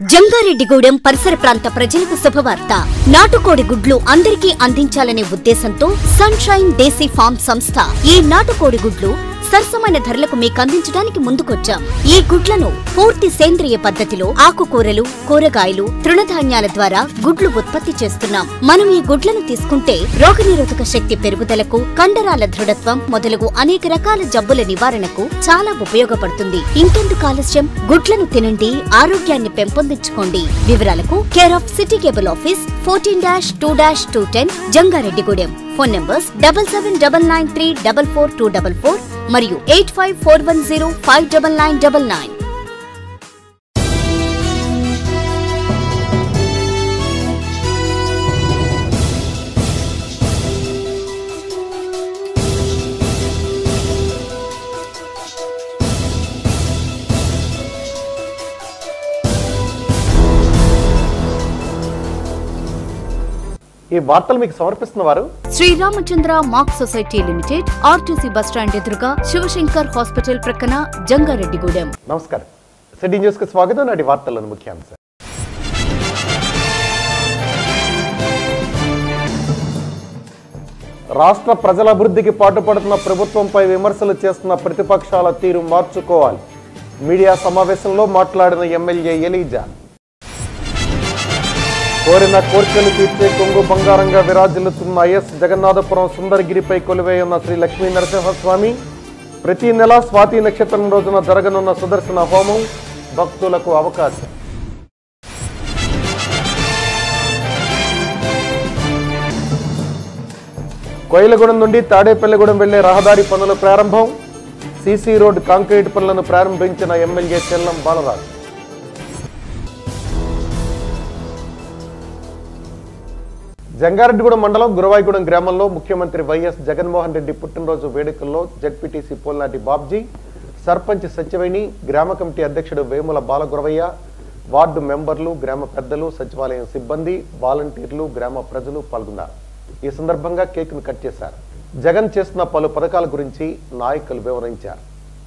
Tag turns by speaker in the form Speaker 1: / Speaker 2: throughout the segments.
Speaker 1: జంగారెడ్డిగూడెం పరిసర ప్రాంత ప్రజలకు శుభవార్త నాటుకోడి గుడ్లు అందరికీ అందించాలనే ఉద్దేశంతో సన్షైన్ దేశీ ఫార్మ్ సంస్థ ఈ నాటుకోడి గుడ్లు సరసమైన ధరలకు మీకు అందించడానికి ముందుకొచ్చాం ఈ గుడ్లను పూర్తి సేంద్రియ పద్ధతిలో ఆకుకూరలు కూరగాయలు తృణధాన్యాల ద్వారా గుడ్లు ఉత్పత్తి చేస్తున్నాం మనం ఈ గుడ్లను తీసుకుంటే రోగనిరోధక శక్తి పెరుగుదలకు కండరాల దృఢత్వం మొదలగు అనేక రకాల జబ్బుల నివారణకు చాలా ఉపయోగపడుతుంది ఇంకెందుకు ఆలస్యం గుడ్లను తినండి ఆరోగ్యాన్ని పెంపొందించుకోండి వివరాలకు care of city cable office fourteen dash two dash two ten Jangareddygudem phone numbers double seven double nine three double four two double four మరియు eight five four one zero five double nine double nine
Speaker 2: ఈ వార్తలు మీకు సమర్పిస్తున్న వారు
Speaker 1: Sriramachandra mark society limited RTC bus stand ఎదురుగా Shivashankar hospital ప్రక్కన జంగారెడ్డిగూడెం
Speaker 2: నమస్కారం city news కు స్వాగతం నాటి వార్తలను ముఖ్యాంశాలు రాష్ట్ర ప్రజల అభివృద్ధికి పాటుపడుతున్న ప్రభుత్వంపై విమర్శలు చేస్తున్న ప్రతిపక్షాల తీరు మార్చుకోవాలి మీడియా సమావేశంలో మాట్లాడిన ఎమ్మెల్యే ఎలీజా కోరిన కోర్కెలు తీర్చే కొంగు బంగారంగా విరాజిల్లుతున్న ఎస్ జగన్నాథపురం సుందరగిరిపై కొలువై ఉన్న శ్రీ లక్ష్మీ నరసింహస్వామి ప్రతి నెల స్వాతి నక్షత్రం రోజున జరగనున్న సుదర్శన హోమం భక్తులకు అవకాశం కోయిలగూడెం నుండి తాడేపల్లిగూడెం వెళ్లే రహదారి పనుల ప్రారంభం సీసీ రోడ్ కాంక్రీట్ పనులను ప్రారంభించిన ఎమ్మెల్యే చెల్లం బాలరాజు జంగారెడ్డిగూడెం మండలం గురవాయిగూడెం గ్రామంలో ముఖ్యమంత్రి వైఎస్ జగన్మోహన్ రెడ్డి పుట్టినరోజు వేడుకల్లో జడ్పీటీసీ పోల్నాటి బాబ్జీ సర్పంచ్ సత్యవేణి గ్రామ కమిటీ అధ్యక్షుడు వేముల బాలగురవయ్య వార్డు మెంబర్లు గ్రామ పెద్దలు సచివాలయం సిబ్బంది వాలంటీర్లు గ్రామ ప్రజలు పాల్గొన్నారు ఈ సందర్భంగా కేకును కట్ చేశారు జగన్ చేస్తున్న పలు పథకాల గురించి నాయకులు వివరించారు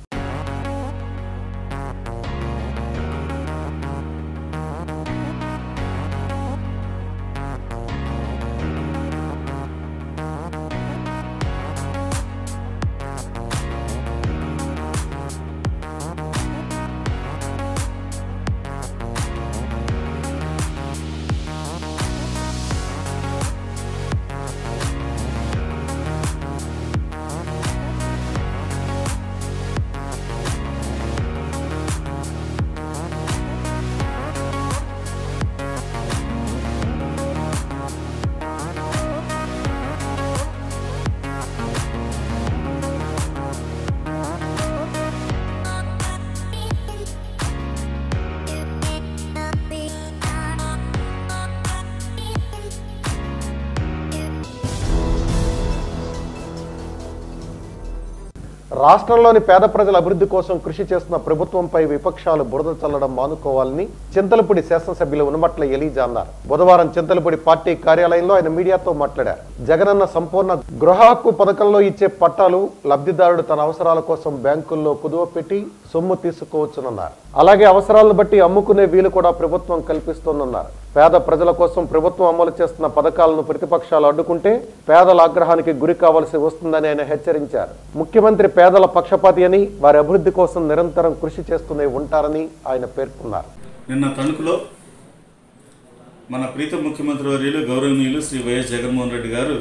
Speaker 2: రాష్ట్రంలోని పేద ప్రజల అభివృద్ధి కోసం కృషి చేస్తున్న ప్రభుత్వంపై విపక్షాలు బురద చల్లడం మానుకోవాలని చింతలపూడి శాసనసభ్యులు ఉనమట్ల ఎలీజా అన్నారు బుధవారం చింతలపూడి పార్టీ కార్యాలయంలో ఆయన మీడియాతో మాట్లాడారు జగనన్న సంపూర్ణ గృహ హక్కు పథకంలో ఇచ్చే పట్టాలు లబ్ధిదారుడు తన అవసరాల కోసం బ్యాంకుల్లో కుదువ పెట్టి సొమ్ము తీసుకోవచ్చునన్నారు అలాగే అవసరాలను బట్టి అమ్ముకునే వీలు కూడా ప్రభుత్వం కల్పిస్తోందన్నారు పేద ప్రజల కోసం ప్రభుత్వం అమలు చేస్తున్న పథకాలను ప్రతిపక్షాలు అడ్డుకుంటే పేదల ఆగ్రహానికి గురి కావాల్సి వస్తుందని ఆయన హెచ్చరించారు ముఖ్యమంత్రి పేదల పక్షపాతి అని వారి అభివృద్ధి కోసం నిరంతరం కృషి చేస్తూనే ఉంటారని ఆయన పేర్కొన్నారు
Speaker 3: నిన్న తణుకులో మన ప్రీత ముఖ్యమంత్రి వర్యులు గౌరవనీయులు శ్రీ వైఎస్ జగన్మోహన్ రెడ్డి గారు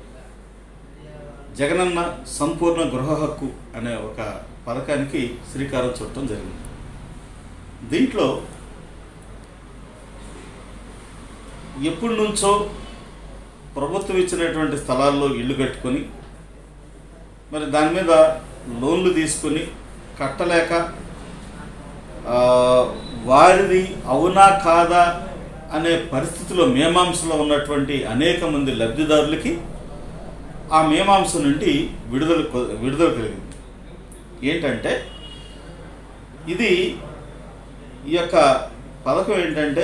Speaker 3: జగనన్న సంపూర్ణ గృహ హక్కు అనే ఒక పథకానికి శ్రీకారం చుట్టడం జరిగింది దీంట్లో ఎప్పటి నుంచో ప్రభుత్వం ఇచ్చినటువంటి స్థలాల్లో ఇల్లు కట్టుకొని మరి దాని మీద లోన్లు తీసుకొని కట్టలేక ఆ, వారిది అవునా కాదా అనే పరిస్థితిలో మీమాంసలో ఉన్నటువంటి అనేక మంది లబ్ధిదారులకి ఆ మీమాంస నుండి విడుదల కొ- విడుదల కలిగింది ఏంటంటే ఇది ఈ యొక్క పథకం ఏంటంటే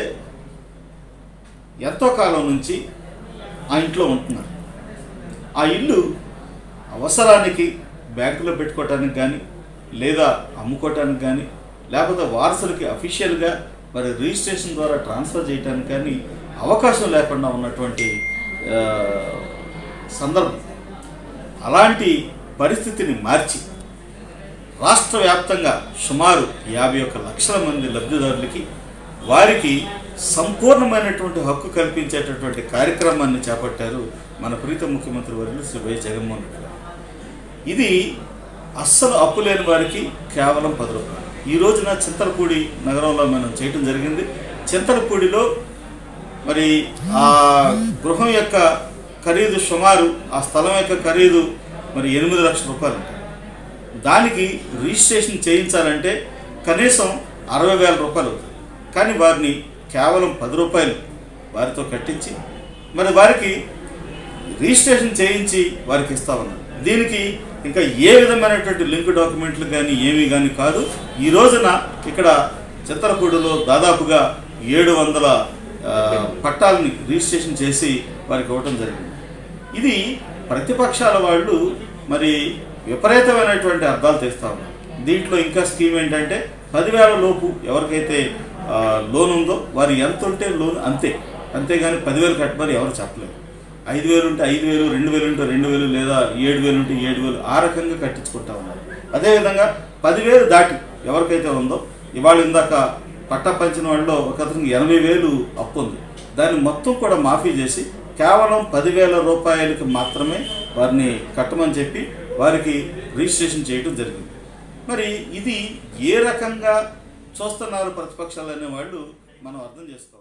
Speaker 3: ఎంతో కాలం నుంచి ఆ ఇంట్లో ఉంటున్నారు ఆ ఇల్లు అవసరానికి బ్యాంకులో పెట్టుకోవటానికి కానీ లేదా అమ్ముకోవటానికి కానీ లేకపోతే వారసులకి అఫీషియల్గా మరి రిజిస్ట్రేషన్ ద్వారా ట్రాన్స్ఫర్ చేయడానికి కానీ అవకాశం లేకుండా ఉన్నటువంటి ఆ, సందర్భం అలాంటి పరిస్థితిని మార్చి రాష్ట్ర వ్యాప్తంగా సుమారు యాభై ఒక్క లక్షల మంది లబ్ధిదారులకి వారికి సంపూర్ణమైనటువంటి హక్కు కల్పించేటటువంటి కార్యక్రమాన్ని చేపట్టారు మన ప్రీత ముఖ్యమంత్రి వర్యులు శ్రీ వైఎస్ జగన్మోహన్ రెడ్డి గారు ఇది అస్సలు అప్పు లేని వారికి కేవలం పది రూపాయలు ఈ రోజున చింతలపూడి నగరంలో మనం చేయటం జరిగింది చింతలపూడిలో మరి ఆ గృహం యొక్క ఖరీదు సుమారు ఆ స్థలం యొక్క ఖరీదు మరి ఎనిమిది లక్షల రూపాయలు ఉంటుంది దానికి రిజిస్ట్రేషన్ చేయించాలంటే కనీసం అరవై వేల రూపాయలు అవుతుంది కానీ వారిని కేవలం పది రూపాయలు వారితో కట్టించి మరి వారికి రిజిస్ట్రేషన్ చేయించి వారికి ఇస్తా ఉన్నారు దీనికి ఇంకా ఏ విధమైనటువంటి లింక్ డాక్యుమెంట్లు కానీ ఏమీ కానీ కాదు ఈ రోజున ఇక్కడ చిత్తలపూడిలో దాదాపుగా ఏడు వందల ఆ, పట్టాలని రిజిస్ట్రేషన్ చేసి వారికి ఇవ్వటం జరిగింది ఇది ప్రతిపక్షాల వాళ్ళు మరి విపరీతమైనటువంటి అర్థాలు తెస్తా ఉన్నారు దీంట్లో ఇంకా స్కీమ్ ఏంటంటే పదివేల లోపు ఎవరికైతే ఆ, లోన్ ఉందో వారు ఎంత ఉంటే లోన్ అంతే అంతేగాని పదివేలు కట్టమని ఎవరు చెప్పలేరు ఐదు వేలు ఉంటే ఐదు వేలు రెండు వేలు ఉంటే రెండు వేలు లేదా ఏడు వేలు ఉంటే ఏడు వేలు ఆ రకంగా కట్టించుకుంటా ఉన్నారు అదేవిధంగా పదివేలు దాటి ఎవరికైతే ఉందో ఇవాళ ఇందాక పట్టా పంచిన వాళ్ళలో ఒక అతనికి ఎనభై వేలు అప్పు ఉంది దాన్ని మొత్తం కూడా మాఫీ చేసి కేవలం పదివేల రూపాయలకి మాత్రమే వారిని కట్టమని చెప్పి వారికి రిజిస్ట్రేషన్ చేయడం జరిగింది మరి ఇది ఏ రకంగా చూస్తున్నారు ప్రతిపక్షాలు అనే వాళ్ళు మనం అర్థం చేసుకోవాలి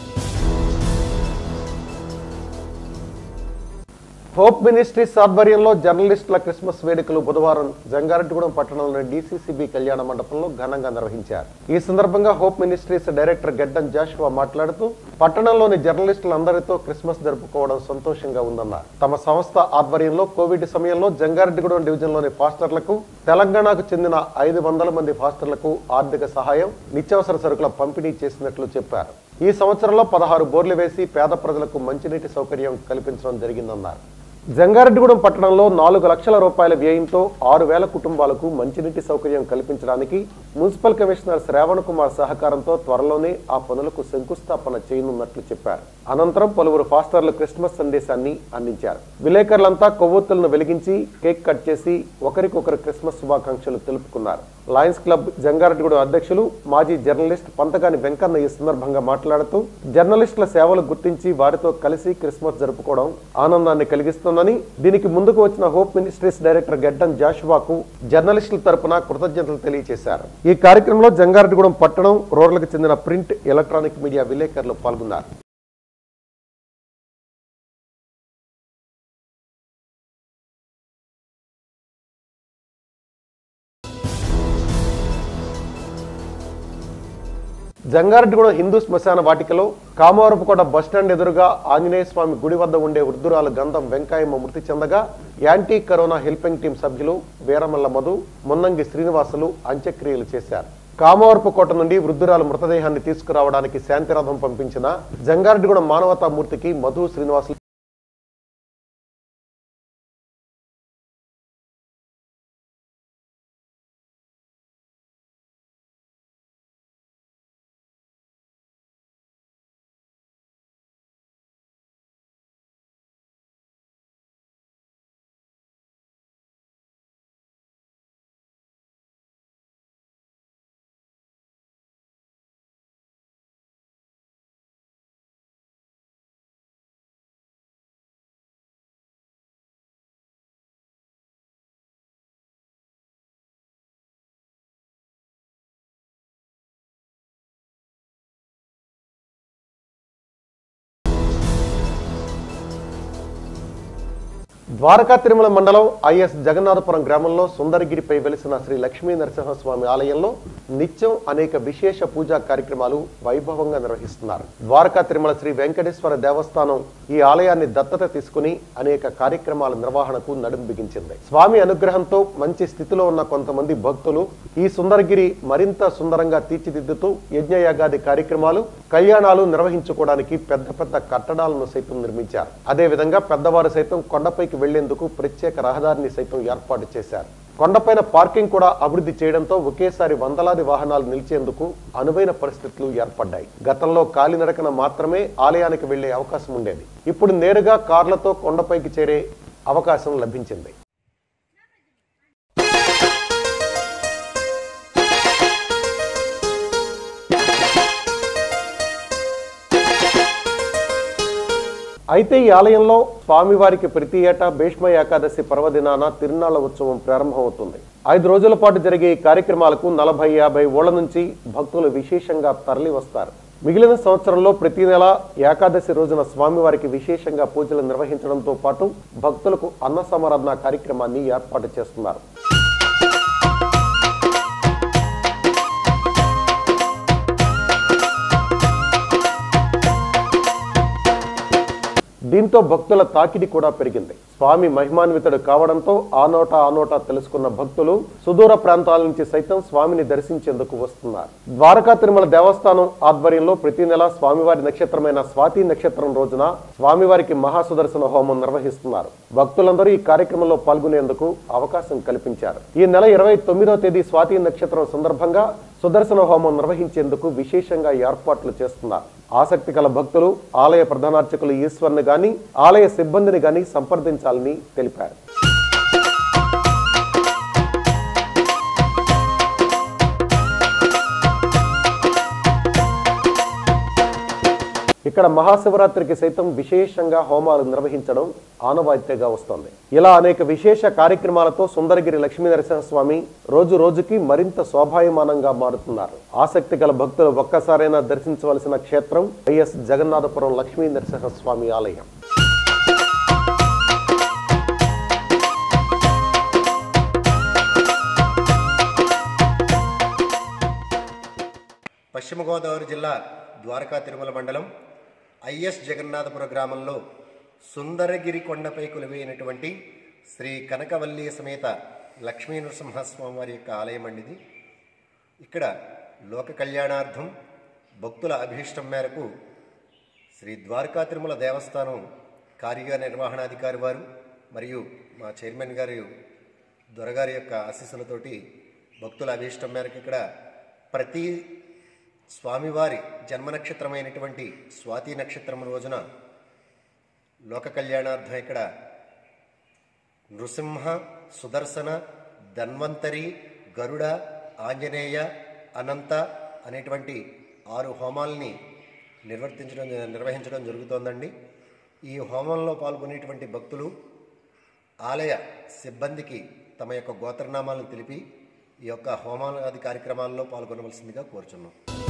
Speaker 2: హోప్ మినిస్ట్రీస్ ఆధ్వర్యంలో జర్నలిస్టుల క్రిస్మస్ వేడుకలు బుధవారం జంగారెడ్డిగూడెం పట్టణంలోని డీసీసీబీ కళ్యాణ మండపంలో ఘనంగా నిర్వహించారు ఈ సందర్భంగా హోప్ మినిస్ట్రీస్ డైరెక్టర్ గెడ్డం జాషువా మాట్లాడుతూ పట్టణంలోని జర్నలిస్టులందరితో క్రిస్మస్ జరుపుకోవడం సంతోషంగా ఉందన్నారు తమ సంస్థ ఆధ్వర్యంలో కోవిడ్ సమయంలో జంగారెడ్డిగూడెం డివిజన్లోని ఫాస్టర్లకు తెలంగాణకు చెందిన ఐదు వందల మంది ఫాస్టర్లకు ఆర్థిక సహాయం నిత్యావసర సరుకుల పంపిణీ చేసినట్లు చెప్పారు ఈ సంవత్సరంలో పదహారు బోర్లు వేసి పేద ప్రజలకు మంచినీటి సౌకర్యం కల్పించడం జరిగిందన్నారు జంగారెడ్డిగూడెం పట్టణంలో నాలుగు లక్షల రూపాయల వ్యయంతో ఆరు వేల కుటుంబాలకు మంచినీటి సౌకర్యం కల్పించడానికి మున్సిపల్ కమిషనర్ శ్రావణ్ కుమార్ సహకారంతో త్వరలోనే ఆ పనులకు శంకుస్థాపన చేయనున్నట్లు చెప్పారు అనంతరం పలువురు ఫాస్టర్లు క్రిస్మస్ సందేశాన్ని అందించారు విలేకరులంతా కొవ్వొత్తులను వెలిగించి కేక్ కట్ చేసి ఒకరికొకరు క్రిస్మస్ శుభాకాంక్షలు తెలుపుకున్నారు లయన్స్ క్లబ్ జంగారెడ్డిగూడెం అధ్యక్షులు మాజీ జర్నలిస్ట్ పంతగాని వెంకన్న ఈ సందర్భంగా మాట్లాడుతూ జర్నలిస్టుల సేవలు గుర్తించి వారితో కలిసి క్రిస్మస్ జరుపుకోవడం ఆనందాన్ని కలిగిస్తుందని దీనికి ముందుకు వచ్చిన హోప్ మినిస్ట్రీస్ డైరెక్టర్ గెడ్డం జాషువాకు జర్నలిస్టుల తరపున కృతజ్ఞతలు తెలియజేశారు ఈ కార్యక్రమంలో జంగారెడ్డిగూడెం పట్టణం రూరల్కి చెందిన ప్రింట్ ఎలక్ట్రానిక్ మీడియా విలేకరులు పాల్గొన్నారు జంగారెడ్డిగూడెం హిందూ శ్మశాన వాటికలో కామవరపుకోట బస్టాండ్ ఎదురుగా ఆంజనేయ స్వామి గుడి వద్ద ఉండే వృద్ధురాలు గంధం వెంకాయమ్మ మృతి చెందగా యాంటీ కరోనా హెల్పింగ్ టీం సభ్యులు వీరమల్ల మధు మున్నంగి శ్రీనివాసులు అంత్యక్రియలు చేశారు కామవరపుకోట నుండి వృద్ధురాలు మృతదేహాన్ని తీసుకురావడానికి శాంతిరథం పంపించిన జంగారెడ్డిగూడెం మానవతా మూర్తికి మధు శ్రీనివాసులు ద్వారకా తిరుమల మండలం ఐఎస్ జగన్నాథపురం గ్రామంలో సుందరగిరిపై వెలిసిన శ్రీ లక్ష్మీ నరసింహస్వామి ఆలయంలో నిత్యం అనేక విశేష పూజా కార్యక్రమాలు వైభవంగా నిర్వహిస్తున్నారు ద్వారకా తిరుమల శ్రీ వెంకటేశ్వర దేవస్థానం ఈ ఆలయాన్ని దత్తత తీసుకుని అనేక కార్యక్రమాల నిర్వహణకు నడుం బిగించింది స్వామి అనుగ్రహంతో మంచి స్థితిలో ఉన్న కొంతమంది భక్తులు ఈ సుందరగిరి మరింత సుందరంగా తీర్చిదిద్దుతూ యజ్ఞయాగాది కార్యక్రమాలు కళ్యాణాలు నిర్వహించుకోవడానికి పెద్ద పెద్ద కట్టడాలను సైతం నిర్మించారు అదే విధంగా పెద్దవారు సైతం కొండపైకి వెళ్లేందుకు ప్రత్యేక రహదారిని సైతం ఏర్పాటు చేశారు కొండపైన పార్కింగ్ కూడా అభివృద్ధి చేయడంతో ఒకేసారి వందలాది వాహనాలు నిలిచేందుకు అనువైన పరిస్థితులు ఏర్పడ్డాయి గతంలో కాలినడకన మాత్రమే ఆలయానికి వెళ్లే అవకాశం ఉండేది ఇప్పుడు నేరుగా కార్లతో కొండపైకి చేరే అవకాశం లభించింది అయితే ఈ ఆలయంలో స్వామివారికి ప్రతి ఏటా భీష్మ ఏకాదశి పర్వదినాన తిరునాళ్ల ఉత్సవం ప్రారంభమవుతుంది ఐదు రోజుల పాటు జరిగే ఈ కార్యక్రమాలకు నలభై యాభై ఓళ్ల నుంచి భక్తులు విశేషంగా తరలి వస్తారు మిగిలిన సంవత్సరంలో ప్రతి నెల ఏకాదశి రోజున స్వామివారికి విశేషంగా పూజలు నిర్వహించడంతో పాటు భక్తులకు అన్న సమారాధన కార్యక్రమాన్ని ఏర్పాటు చేస్తున్నారు దీంతో భక్తుల తాకిడి కూడా పెరిగింది స్వామి మహిమాన్వితుడు కావడంతో ఆ నోట ఆ నోట తెలుసుకున్న భక్తులు సుదూర ప్రాంతాల నుంచి సైతం స్వామిని దర్శించేందుకు వస్తున్నారు ద్వారకా తిరుమల దేవస్థానం ఆధ్వర్యంలో ప్రతి నెల స్వామివారి నక్షత్రమైన స్వాతి నక్షత్రం రోజున స్వామివారికి మహాసుదర్శన హోమం నిర్వహిస్తున్నారు భక్తులందరూ ఈ కార్యక్రమంలో పాల్గొనేందుకు అవకాశం కల్పించారు ఈ నెల ఇరవై తొమ్మిదవ తేదీ స్వాతి నక్షత్రం సందర్భంగా సుదర్శన హోమం నిర్వహించేందుకు విశేషంగా ఏర్పాట్లు చేస్తున్నారు ఆసక్తి గల భక్తులు ఆలయ ప్రధానార్చకులు ఈశ్వర్ని గాని ఆలయ సిబ్బందిని గాని సంప్రదించాలని తెలిపారు ఇక్కడ మహాశివరాత్రికి సైతం విశేషంగా హోమాలు నిర్వహించడం ఆనవాయితీగా వస్తోంది ఇలా అనేక విశేష కార్యక్రమాలతో సుందరగిరి లక్ష్మీ నరసింహస్వామి రోజు రోజుకి మరింత శోభాయమానంగా మారుతున్నారు ఆసక్తి గల భక్తులు ఒక్కసారైనా దర్శించవలసిన క్షేత్రం వైఎస్ జగన్నాథపురం లక్ష్మీ నరసింహస్వామి ఆలయం
Speaker 4: పశ్చిమ గోదావరి జిల్లా ద్వారకా తిరుమల మండలం ఐఎస్ జగన్నాథపుర గ్రామంలో సుందరగిరి కొండపై కొలువైనటువంటి శ్రీ కనకవల్లి సమేత లక్ష్మీ నరసింహస్వామి వారి యొక్క ఆలయం అండి ఇది ఇక్కడ లోక కళ్యాణార్థం భక్తుల అభీష్టం మేరకు శ్రీ ద్వారకా తిరుమల దేవస్థానం కార్యనిర్వహణాధికారి వారు మరియు మా చైర్మన్ గారి దొరగారి యొక్క ఆశీస్సులతోటి భక్తుల అభీష్టం మేరకు ఇక్కడ ప్రతి స్వామివారి జన్మ నక్షత్రమైనటువంటి స్వాతి నక్షత్రం రోజున లోక కళ్యాణార్థం ఇక్కడ నృసింహ సుదర్శన ధన్వంతరి గరుడ ఆంజనేయ అనంత అనేటువంటి ఆరు హోమాల్ని నిర్వర్తించడం నిర్వహించడం జరుగుతోందండి ఈ హోమంలో పాల్గొనేటువంటి భక్తులు ఆలయ సిబ్బందికి తమ యొక్క గోత్రనామాలను తెలిపి ఈ యొక్క హోమాది కార్యక్రమాల్లో పాల్గొనవలసిందిగా కోరుచున్నాం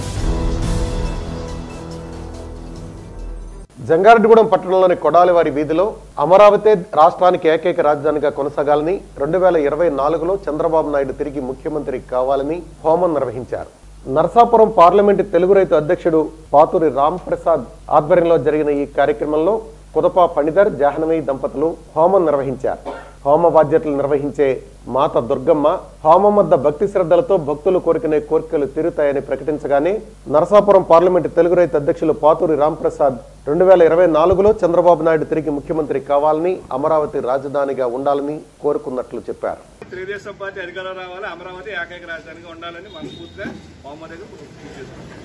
Speaker 2: జంగారెడ్డిగూడెం పట్టణంలోని కొడాలివారి వీధిలో అమరావతి రాష్ట్రానికి ఏకైక రాజధానిగా కొనసాగాలని రెండు వేల ఇరవై నాలుగులో చంద్రబాబు నాయుడు తిరిగి ముఖ్యమంత్రి కావాలని హోమం నిర్వహించారు నర్సాపురం పార్లమెంటు తెలుగు రైతు అధ్యక్షుడు పాతూరి రామ్ ప్రసాద్ ఆధ్వర్యంలో జరిగిన ఈ కార్యక్రమంలో కుదప ఫణిధర్ జాహ్నవి దంపతులు హోమం నిర్వహించారు హోమ బాధ్యతలు నిర్వహించే మాత దుర్గమ్మ హోమం వద్ద భక్తి శ్రద్ధలతో భక్తులు కోరికనే కోరికలు తీరుతాయని ప్రకటించగానే నరసాపురం పార్లమెంటు తెలుగు రైతు అధ్యక్షులు పాతూరి రాంప్రసాద్ రెండు వేల ఇరవై నాలుగులో చంద్రబాబు నాయుడు తిరిగి ముఖ్యమంత్రి కావాలని అమరావతి రాజధానిగా ఉండాలని కోరుకున్నట్లు చెప్పారు
Speaker 5: తెలుగుదేశం పార్టీ అధికారం రావాలి అమరావతి ఏకైక రాజధానిగా ఉండాలని మనస్ఫూర్తిగా మొహమ్మద్ దగ్గర పూర్తి చేసుకుంటాం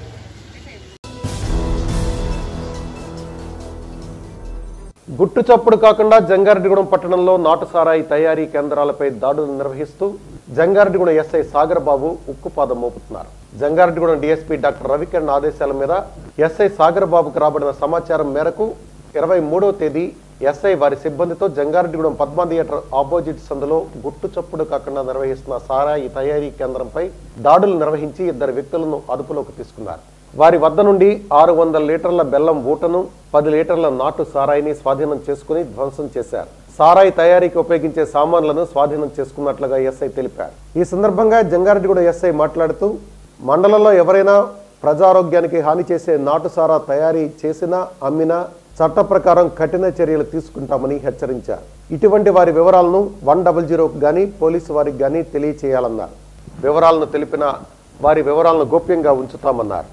Speaker 2: గుట్టు చప్పుడు కాకుండా జంగారెడ్డిగూడెం పట్టణంలో నాటు సారాయి తయారీ కేంద్రాలపై దాడులు నిర్వహిస్తూ జంగారెడ్డిగూడెం ఎస్ఐ సాగర్ బాబు ఉక్కుపాదం మోపుతున్నారు జంగారెడ్డిగూడెం డీఎస్పీ డాక్టర్ రవికిరణ్ ఆదేశాల మీద ఎస్ఐ సాగర్ బాబుకు రాబడిన సమాచారం మేరకు ఇరవై మూడవ తేదీ ఎస్ఐ వారి సిబ్బందితో జంగారెడ్డిగూడెం పద్మా థియేటర్ ఆపోజిట్ సందులో గుట్టు చప్పుడు కాకుండా నిర్వహిస్తున్న సారాయి తయారీ కేంద్రంపై దాడులు నిర్వహించి ఇద్దరు వ్యక్తులను అదుపులోకి తీసుకున్నారు వారి వద్ద నుండి ఆరు వందల లీటర్ల బెల్లం ఊటను పది లీటర్ల నాటు సారాయిని స్వాధీనం చేసుకుని ధ్వంసం చేశారు సారాయి తయారీకి ఉపయోగించే సామాన్లను స్వాధీనం చేసుకున్నట్లుగా ఎస్ఐ తెలిపారు ఈ సందర్భంగా జంగారెడ్డిగూడ ఎస్ఐ మాట్లాడుతూ మండలంలో ఎవరైనా ప్రజారోగ్యానికి హాని చేసే నాటు సారా తయారీ చేసినా అమ్మినా చట్ట ప్రకారం కఠిన చర్యలు తీసుకుంటామని హెచ్చరించారు ఇటువంటి వారి వివరాలను వన్ డబల్ జీరోకి గానీ పోలీసు వారికి గానీ తెలియచేయాలన్నారు వివరాలను తెలిపిన వారి వివరాలను గోప్యంగా ఉంచుతామన్నారు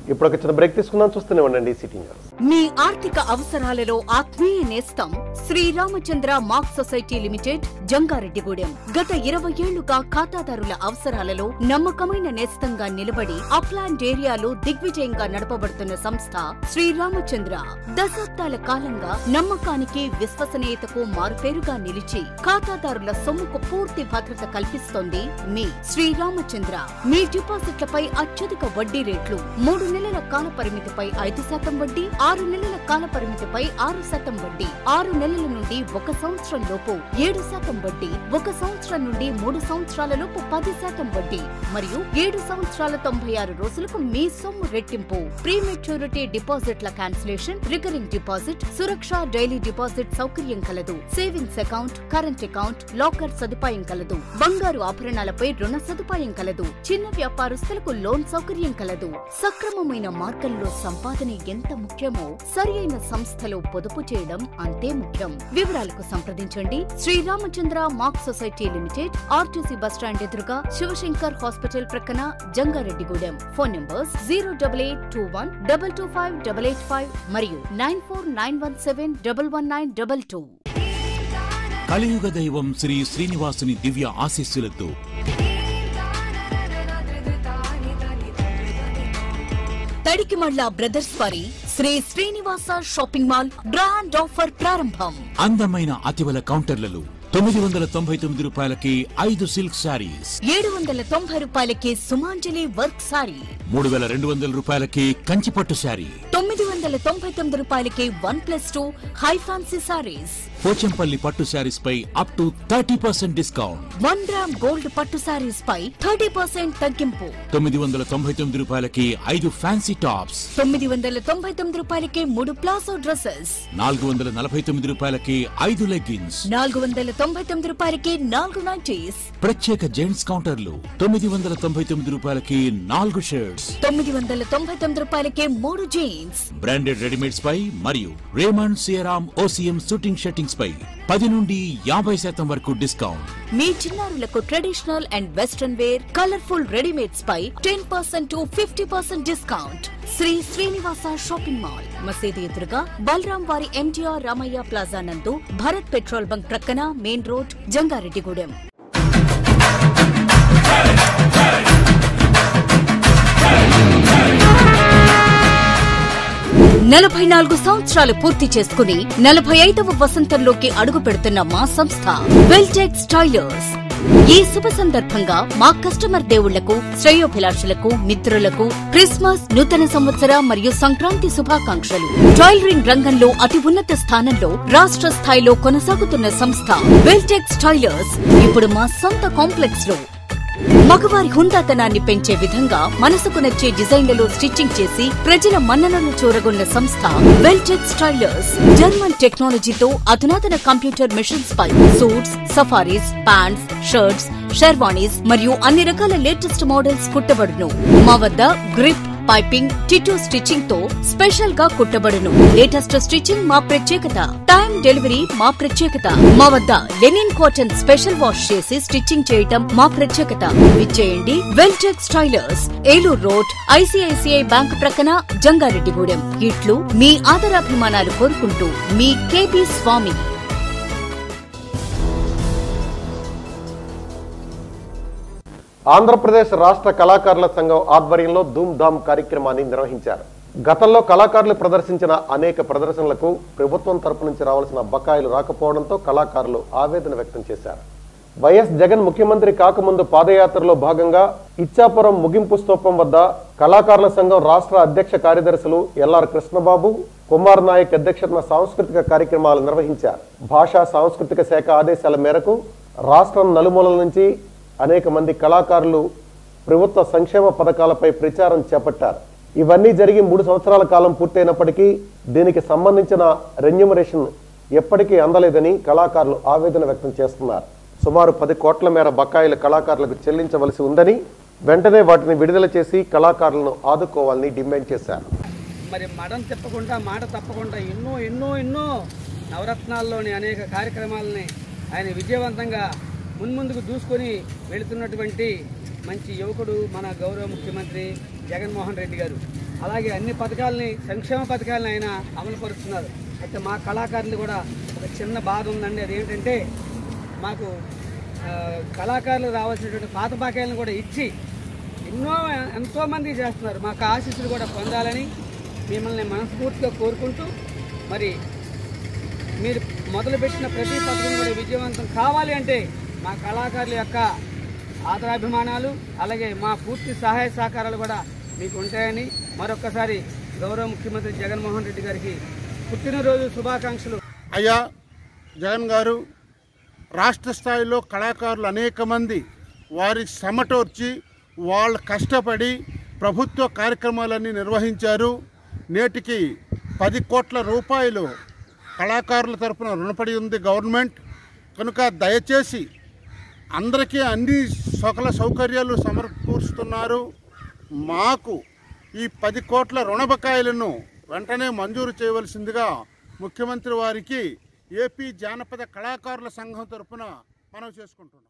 Speaker 2: ఇప్పుడు ఒక చిన్న బ్రేక్ తీసుకుందాం చూస్తూనే ఉండండి సిటీ న్యూస్
Speaker 1: మీ ఆర్థిక అవసరాలలో ఆత్మీయ నేస్తం Sriramachandra mark society limited Jangareddygudem గత ఇరవై ఏళ్లుగా ఖాతాదారుల అవసరాలలో నమ్మకమైన నేస్తంగా నిలబడి అప్లాండ్ ఏరియాలో దిగ్విజయంగా నడపబడుతున్న సంస్థ శ్రీరామచంద్ర దశాబ్దాల కాలంగా నమ్మకానికి విశ్వసనీయతకు మారుపేరుగా నిలిచి ఖాతాదారుల సొమ్ముకు పూర్తి భద్రత కల్పిస్తోంది మీ శ్రీరామచంద్ర మీ డిపాజిట్లపై అత్యధిక వడ్డీ రేట్లు మూడు నెలల కాల పరిమితిపై ఐదు శాతం వడ్డీ ఆరు నెలల కాల పరిమితిపై ఆరు శాతం వడ్డీ ఆరు నెలల నుండి ఒక సంవత్సరం లోపు ఏడు శాతం వడ్డీ ఒక సంవత్సరం నుండి మూడు సంవత్సరాల లోపు పది శాతం వడ్డీ మరియు ఏడు సంవత్సరాల తొంభై ఆరు రోజులకు మీ సొమ్ము రెట్టింపు ప్రీ మెచ్యూరిటీ డిపాజిట్ల క్యాన్సిలేషన్ రికరింగ్ డిపాజిట్ సురక్ష డైలీ డిపాజిట్ సౌకర్యం కలదు savings account current account locker సదుపాయం కలదు బంగారు ఆభరణాలపై రుణ సదుపాయం కలదు చిన్న వ్యాపారస్తులకు లోన్ సౌకర్యం కలదు సక్రమమైన మార్గంలో సంపాదన ఎంత ముఖ్యమో సరియైన సంస్థలో పొదుపు చేయడం అంతే ముఖ్యం వివరాలకు సంప్రదించండి Sriramachandra mark society limited RTC bus stand ఎదురుగా శివశంకర్ హాస్పిటల్ ప్రక్కన Jangareddygudem phone numbers zero double eight two one double two five double eight five మరియు nine four nine one seven double one nine double two
Speaker 6: కలియుగ దైవం శ్రీ శ్రీనివాసుని దివ్య ఆశీస్సులతో
Speaker 1: తడికిమళ్ళ బ్రదర్స్ వారి Sri Srinivasa shopping mall brand offer ప్రారంభం
Speaker 6: అందమైన అతివల కౌంటర్లలో తొమ్మిది వందల తొంభై తొమ్మిది రూపాయలకి ఐదు సిల్క్ శారీస్
Speaker 1: ఏడు వందల తొంభై రూపాయలకి సుమాంజలి వర్క్ సారీ
Speaker 6: మూడు వేల రెండు వందల రూపాయలకి కంచిపట్టు శారీ
Speaker 1: తొమ్మిది వందల తొంభై తొమ్మిది రూపాయలకి one plus two high fancy sarees
Speaker 6: Pochampally పట్టు శారీస్ పై up to thirty percent discount
Speaker 1: one gram gold పట్టు సారీస్ పై థర్టీ పర్సెంట్ తగ్గింపు
Speaker 6: తొమ్మిది వందల తొంభై తొమ్మిది రూపాయలకి ఐదు ఫ్యాన్సీ టాప్స్
Speaker 1: తొమ్మిది వందల తొంభై తొమ్మిది రూపాయలకి మూడు ప్లాసో డ్రెస్సెస్
Speaker 6: నాలుగు వందల నలభై తొమ్మిది రూపాయలకి ఐదు లెగ్గిన్స్
Speaker 1: నాలుగు వందల తొంభై తొమ్మిది రూపాయలకి నాలుగు నైటీస్
Speaker 6: ప్రత్యేక జెంట్స్ కౌంటర్లు తొమ్మిది వందల తొంభై తొమ్మిది రూపాయలకి నాలుగు షర్ట్స్
Speaker 1: తొమ్మిది వందల తొంభై తొమ్మిది రూపాయలకి మూడు జీన్స్
Speaker 6: బ్రాండెడ్ రెడీమేడ్స్ పై మరియు Raymond Siyaram OCM suiting shirtings పై పది నుండి యాభై శాతం వరకు డిస్కౌంట్
Speaker 1: మీ చిన్నారులకు traditional and western wear colourful readymades పై ten percent to fifty percent discount Sri Srinivasa shopping mall మసీదు ఎదురుగా బలరాం వారి ఎంటీఆర్ రామయ్య ప్లాజా నందు భారత్ పెట్రోల్ బంక్ ప్రక్కన మెయిన్ రోడ్ జంగారెడ్డిగూడెం నలభై నాలుగు సంవత్సరాలు పూర్తి చేసుకుని నలభై ఐదవ వసంతంలోకి అడుగు పెడుతున్న మా సంస్థ వెల్టెక్స్ టైలర్స్ ఈ శుభ సందర్భంగా మా కస్టమర్ దేవుళ్లకు శ్రేయోభిలాషులకు మిత్రులకు క్రిస్మస్ నూతన సంవత్సర మరియు సంక్రాంతి శుభాకాంక్షలు టైలరింగ్ రంగంలో అతి ఉన్నత స్థానంలో రాష్ట్ర స్థాయిలో కొనసాగుతున్న సంస్థ వెల్టెక్స్ టైలర్స్ ఇప్పుడు మా సొంత కాంప్లెక్స్ లో మగవారి హుందాతనాన్ని పెంచే విధంగా మనసుకు నచ్చే డిజైన్లలో స్టిచ్చింగ్ చేసి ప్రజల మన్ననలు చూరగొన్న సంస్థ వెల్టెక్ స్టైలర్స్ జర్మన్ టెక్నాలజీతో అధునాతన కంప్యూటర్ మిషన్స్ పై suits safaris pants shirts sherwanis మరియు అన్ని రకాల లేటెస్ట్ మోడల్స్ కుట్టబడును మా వద్ద గ్రిప్ పైపింగ్ టిటూ స్టిచ్చింగ్ తో స్పెషల్ గా కుట్టబడును లేటెస్ట్ స్టిచ్చింగ్ మా ప్రత్యేకత టైం డెలివరీ మా ప్రత్యేకత మా వద్ద లెనిన్ కాటన్ స్పెషల్ వాష్ చేసి స్టిచ్చింగ్ చేయటం మా ప్రత్యేకత విచ్చేయండి Weltech stylers Eluru road ICICI bank ప్రక్కన జంగారెడ్డిగూడెం ఇట్లు మీ ఆదరాభిమానాలు కోరుకుంటూ మీ కేబీ స్వామి
Speaker 2: ఆంధ్రప్రదేశ్ రాష్ట్ర కళాకారుల సంఘం ఆధ్వర్యంలో ధూమ్ ధామ్ కార్యక్రమాన్ని నిర్వహించారు గతంలో కళాకారులు ప్రదర్శించిన అనేక ప్రదర్శనలకు ప్రభుత్వం తరపు నుంచి రావాల్సిన బకాయిలు రాకపోవడంతో కళాకారులు ఆవేదన వ్యక్తం చేశారు వైఎస్ జగన్ ముఖ్యమంత్రి కాకముందు పాదయాత్రలో భాగంగా ఇచ్చాపురం ముగింపు స్తూపం వద్ద కళాకారుల సంఘం రాష్ట్ర అధ్యక్ష కార్యదర్శులు ఎల్ఆర్ కృష్ణబాబు కుమార్ నాయక్ అధ్యక్షతన సాంస్కృతిక కార్యక్రమాలు నిర్వహించారు భాషా సాంస్కృతిక శాఖ ఆదేశాల మేరకు రాష్ట్రం నలుమూలల నుంచి అనేక మంది కళాకారులు ప్రభుత్వ సంక్షేమ పథకాలపై ప్రచారం చేపట్టారు ఇవన్నీ జరిగి మూడు సంవత్సరాల కాలం పూర్తయినప్పటికీ దీనికి సంబంధించిన రెన్యూమరేషన్ ఎప్పటికీ అందలేదని కళాకారులు ఆవేదన వ్యక్తం చేస్తున్నారు సుమారు పది కోట్ల మేర బకాయిలు కళాకారులకు చెల్లించవలసి ఉందని వెంటనే వాటిని విడుదల చేసి కళాకారులను ఆదుకోవాలని డిమాండ్ చేశారు
Speaker 7: మరి మడం తిప్పకుండా మాట తప్పకుండా ఎన్నో ఎన్నో ఎన్నో నవరత్నాల్లోని అనేక కార్యక్రమాలని ఆయన విజయవంతంగా మున్ముందుకు దూసుకొని వెళుతున్నటువంటి మంచి యువకుడు మన గౌరవ ముఖ్యమంత్రి జగన్మోహన్ రెడ్డి గారు అలాగే అన్ని పథకాలని సంక్షేమ పథకాలను ఆయన అమలు పరుస్తున్నారు అయితే మా కళాకారులు కూడా ఒక చిన్న బాధ ఉందండి అదేంటంటే మాకు ఆ, కళాకారులు రావాల్సినటువంటి పాత బాకాయలను కూడా ఇచ్చి ఎన్నో ఎంతోమంది చేస్తున్నారు మాకు ఆశీస్సులు కూడా పొందాలని మిమ్మల్ని మనస్ఫూర్తిగా కోరుకుంటూ మరి మీరు మొదలుపెట్టిన ప్రతి పథకం కూడా విజయవంతం కావాలి అంటే మా కళాకారుల యొక్క ఆదరాభిమానాలు అలాగే మా పూర్తి సహాయ సహకారాలు కూడా మీకు ఉంటాయని మరొక్కసారి గౌరవ ముఖ్యమంత్రి జగన్మోహన్ రెడ్డి గారికి పుట్టినరోజు శుభాకాంక్షలు
Speaker 8: అయ్యా జగన్ గారు రాష్ట్ర స్థాయిలో కళాకారులు అనేక మంది వారి సమటోర్చి వాళ్ళ కష్టపడి ప్రభుత్వ కార్యక్రమాలన్నీ నిర్వహించారు నేటికి పది కోట్ల రూపాయలు కళాకారుల తరపున రుణపడి ఉంది గవర్నమెంట్ కనుక దయచేసి అందరికీ అన్ని సకల సౌకర్యాలు సమకూరుస్తున్నారు మాకు ఈ పది కోట్ల రుణ బకాయిలను వెంటనే మంజూరు చేయవలసిందిగా ముఖ్యమంత్రి వారికి ఏపీ జానపద కళాకారుల సంఘం తరపున మనం చేసుకుంటున్నాం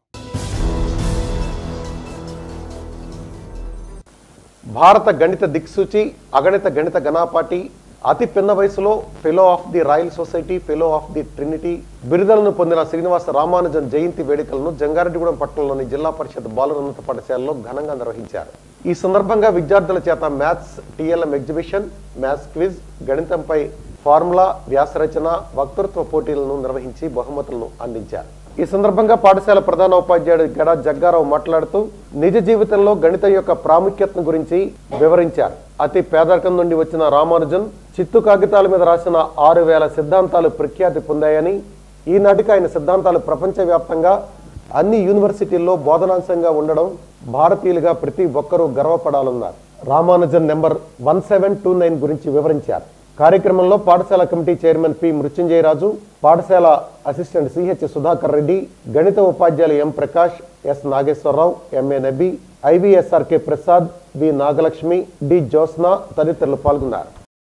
Speaker 2: భారత గణిత దిక్సూచి అగణిత గణిత గణాపాటి అతి పిన్న వయసులో fellow of the royal society fellow of the Trinity బిరుదులను పొందిన శ్రీనివాస రామానుజన్ జయంతి వేడుకలను జంగారెడ్డిగూడెం పట్టణంలోని జిల్లా పరిషత్ బాలున్నత పాఠశాలలో ఘనంగా నిర్వహించారు ఈ సందర్భంగా విద్యార్థుల చేత maths TLM exhibition maths quiz గణితంపై ఫార్ములా వ్యాసరచన వక్తృత్వ పోటీలను నిర్వహించి బహుమతులను అందించారు ఈ సందర్భంగా పాఠశాల ప్రధాన ఉపాధ్యాయుడు గడ జగ్గారావు మాట్లాడుతూ నిజ జీవితంలో గణితం యొక్క ప్రాముఖ్యతను గురించి వివరించారు అతి పేదరికం నుండి వచ్చిన రామానుజన్ చిత్తు కాగితాల మీద రాసిన ఆరు వేల సిద్ధాంతాలు ప్రఖ్యాతి పొందాయని ఈనాటికి ఆయన సిద్ధాంతాలు ప్రపంచవ్యాప్తంగా అన్ని యూనివర్సిటీల్లో బోధనాంశంగా ఉండడం భారతీయులుగా ప్రతి ఒక్కరూ గర్వపడాలన్నారు Ramanujan number one seven two nine గురించి వివరించారు కార్యక్రమంలో పాఠశాల కమిటీ చైర్మన్ పి మృత్యుంజయరాజు పాఠశాల అసిస్టెంట్ సిహెచ్ సుధాకర్ రెడ్డి గణిత ఉపాధ్యాయులు M Prakash S Nageswararao MA Nabi IVSRK Prasad V Nagalakshmi D Jyotsna తదితరులు పాల్గొన్నారు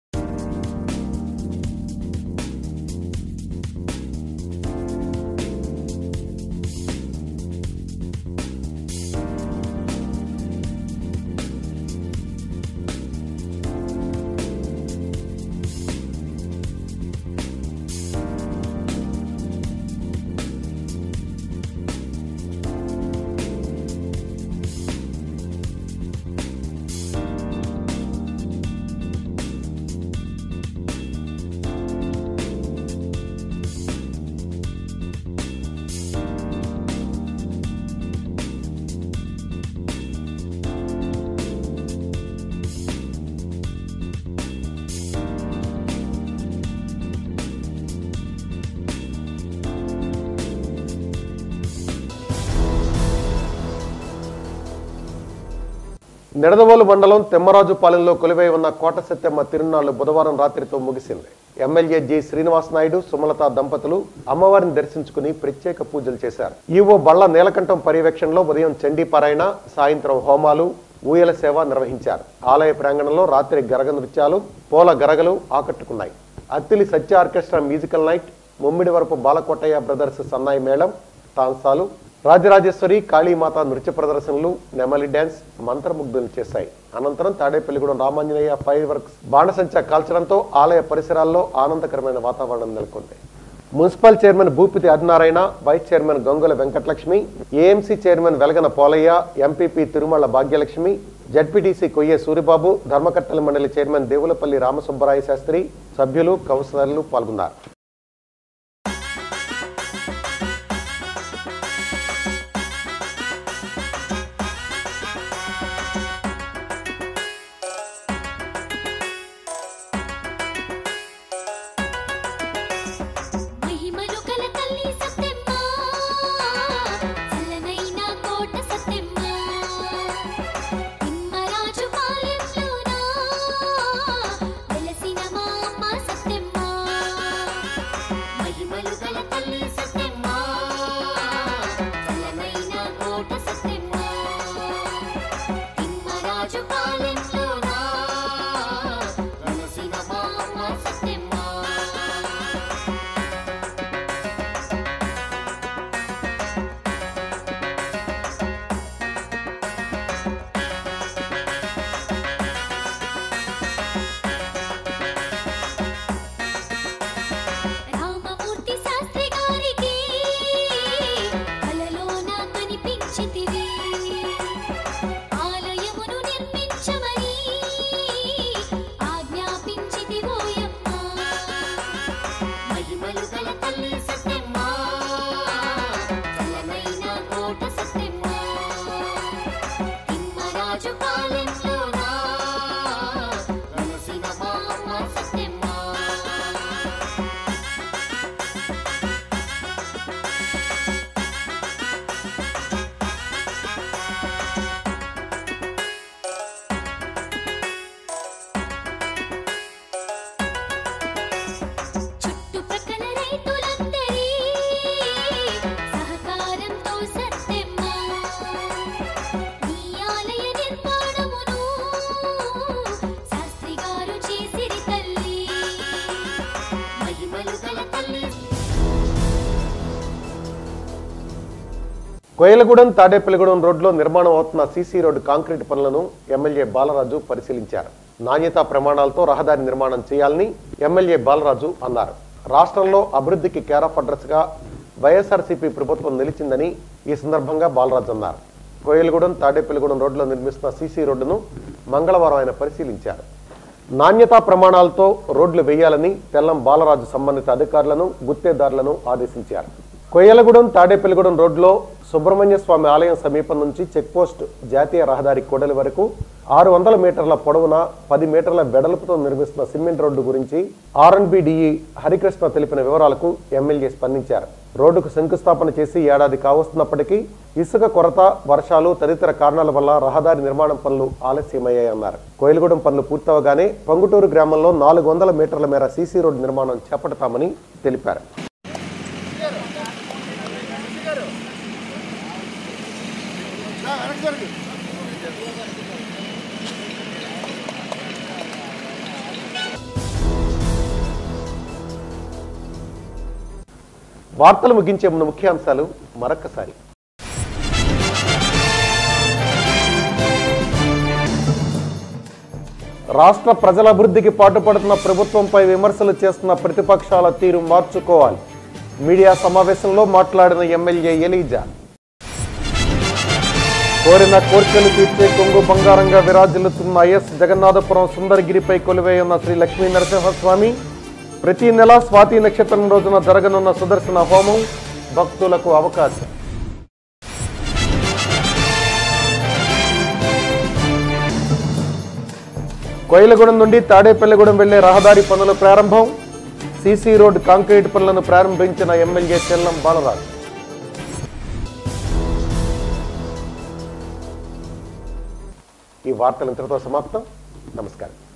Speaker 2: నిడదవోలు మండలం తెమ్మరాజుపాలెంలో కొలువై ఉన్న కోట సత్యమ్మ తిరునాళ్లు బుధవారం రాత్రితో ముగిసింది ఎమ్మెల్యే జి శ్రీనివాస్ నాయుడు సుమలత దంపతులు అమ్మవారిని దర్శించుకుని ప్రత్యేక పూజలు చేశారు ఈవో బళ్ళ నీలకంఠం పర్యవేక్షణలో ఉదయం చండీపారాయణ సాయంత్రం హోమాలు ఊయల సేవ నిర్వహించారు ఆలయ ప్రాంగణంలో రాత్రి గరగ నృత్యాలు పూల గరగలు ఆకట్టుకున్నాయి Attili Satya orchestra musical night Mummidivarapu Balakotayya brothers సన్నాయి మేళం తాంసాలు రాజరాజేశ్వరి కాళీమాత నృత్య ప్రదర్శనలు నెమలి డ్యాన్స్ మంత్రముగ్ధులు చేశాయి అనంతరం తాడేపల్లిగూడెం రామాంజనేయ ఫైర్ వర్క్స్ బాణసంచా కాల్చడంతో ఆలయ పరిసరాల్లో ఆనందకరమైన వాతావరణం నెలకొంది municipal chairman Bhupathi Adinarayana vice chairman Gangula Venkatalakshmi AMC chairman Velagana Polayya MPP Tirumala Bhagyalakshmi ZPTC Koyye Suribabu ధర్మకర్తల మండలి చైర్మన్ దేవులపల్లి రామసుబ్బరాయ శాస్త్రి సభ్యులు కౌన్సిలర్లు పాల్గొన్నారు
Speaker 9: మహిమలు కల తల్లి సత్యమ్మ చల్లనైన కోట సత్యమ్మ తిమ్మరాజు పాలెంలోన వెలసిన మా అమ్మ సత్యమ్మ
Speaker 2: కోయలగూడెం తాడేపల్లిగూడెం రోడ్లో నిర్మాణం అవుతున్న సీసీ రోడ్డు కాంక్రీట్ పనులను ఎమ్మెల్యే బాలరాజు పరిశీలించారు నాణ్యతా ప్రమాణాలతో రహదారి నిర్మాణం చేయాలని ఎమ్మెల్యే బాలరాజు అన్నారు రాష్ట్రంలో అభివృద్ధికి కేర్ ఆఫ్ అడ్రస్ గా వైఎస్ఆర్సీపీ ప్రభుత్వం నిలిచిందని ఈ సందర్భంగా బాలరాజు అన్నారు కోయలగూడెం తాడేపల్లిగూడెం రోడ్లో నిర్మిస్తున్న సీసీ రోడ్డును మంగళవారం ఆయన పరిశీలించారు నాణ్యతా ప్రమాణాలతో రోడ్లు వేయాలని తెల్లం బాలరాజు సంబంధిత అధికారులను గుత్తేదారులను ఆదేశించారు కొయ్యలగూడెం తాడేపల్లిగూడెం రోడ్లో సుబ్రహ్మణ్య స్వామి ఆలయం సమీపం నుంచి చెక్పోస్ట్ జాతీయ రహదారి కూడలి వరకు ఆరు వందల మీటర్ల పొడవున పది మీటర్ల వెడల్పుతో నిర్మిస్తున్న సిమెంట్ రోడ్డు గురించి ఆర్ఎన్బిడిఈ హరికృష్ణ తెలిపిన వివరాలకు ఎమ్మెల్యే స్పందించారు రోడ్డుకు శంకుస్థాపన చేసి ఏడాది కావస్తున్నప్పటికీ ఇసుక కొరత వర్షాలు తదితర కారణాల వల్ల రహదారి నిర్మాణం పనులు ఆలస్యమయ్యాయన్నారు కోయిలగూడెం పనులు పూర్తవగానే పొంగుటూరు గ్రామంలో నాలుగు వందల మీటర్ల మేర సీసీ రోడ్డు నిర్మాణం చేపడతామని తెలిపారు వార్తలు ముగించే ముందు ముఖ్యాంశాలు మరొక్కసారి రాష్ట్ర ప్రజల అభివృద్ధికి పాటుపడుతున్న ప్రభుత్వంపై విమర్శలు చేస్తున్న ప్రతిపక్షాల తీరు మార్చుకోవాలి మీడియా సమావేశంలో మాట్లాడిన ఎమ్మెల్యే ఎలీజా కోరిన కోర్కెలు తీర్చే కొంగు బంగారంగా విరాజిల్లుతున్న ఐఎస్ జగన్నాథపురం సుందరగిరిపై కొలువైన శ్రీ లక్ష్మీ నరసింహస్వామి ప్రతి నెల స్వాతి నక్షత్రం రోజున జరగనున్న సుదర్శన హోమం భక్తులకు అవకాశం కోయిలగూడెం నుండి తాడేపల్లిగూడెం వెళ్లే రహదారి పనుల ప్రారంభం సీసీ రోడ్ కాంక్రీట్ పనులను ప్రారంభించిన ఎమ్మెల్యే చెల్లం బాలరాజు ఈ వార్తలు ఇంతటితో సమాప్తం నమస్కారం